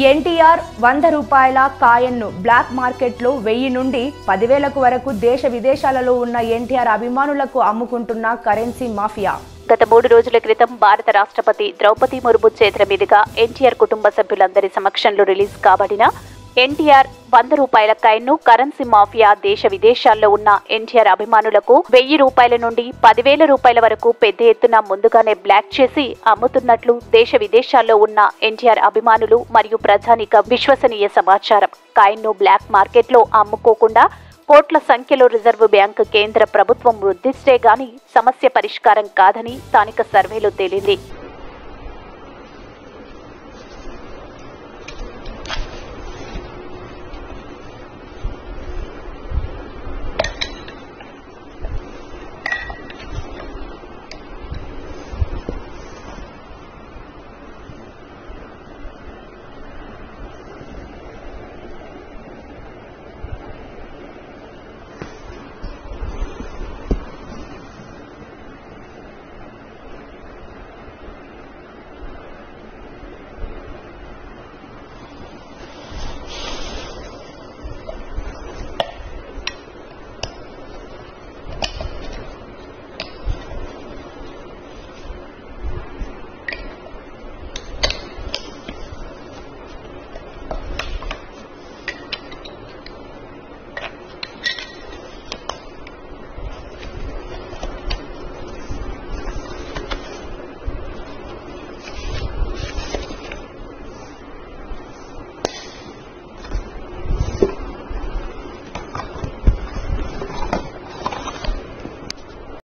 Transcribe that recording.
ఎన్టీఆర్ వంద రూపాయల కాయన్ను బ్లాక్ మార్కెట్లో వెయ్యి నుండి పదివేలకు వరకు దేశ విదేశాలలో ఉన్న ఎన్టీఆర్ అభిమానులకు అమ్ముకుంటున్న కరెన్సీ మాఫియా గత మూడు రోజుల క్రితం భారత రాష్ట్రపతి ద్రౌపది ముర్ము చేతుల మీదుగా ఎన్టీఆర్ కుటుంబ సభ్యులందరి సమక్షంలో రిలీజ్ కాబడిన ఎన్టీఆర్ వంద రూపాయల కాయిన్ను కరెన్సీ మాఫియా దేశ విదేశాల్లో ఉన్న ఎన్టీఆర్ అభిమానులకు వెయ్యి రూపాయల నుండి పదివేల రూపాయల వరకు పెద్ద ఎత్తున ముందుగానే బ్లాక్ చేసి అమ్ముతున్నట్లు దేశ విదేశాల్లో ఉన్న ఎన్టీఆర్ అభిమానులు మరియు ప్రజానిక విశ్వసనీయ సమాచారం కాయిన్ను బ్లాక్ మార్కెట్లో అమ్ముకోకుండా కోట్ల సంఖ్యలో రిజర్వ్ బ్యాంక్ కేంద్ర ప్రభుత్వం వృద్ధిస్తే గాని సమస్య పరిష్కారం కాదని స్థానిక సర్వేలో తేలింది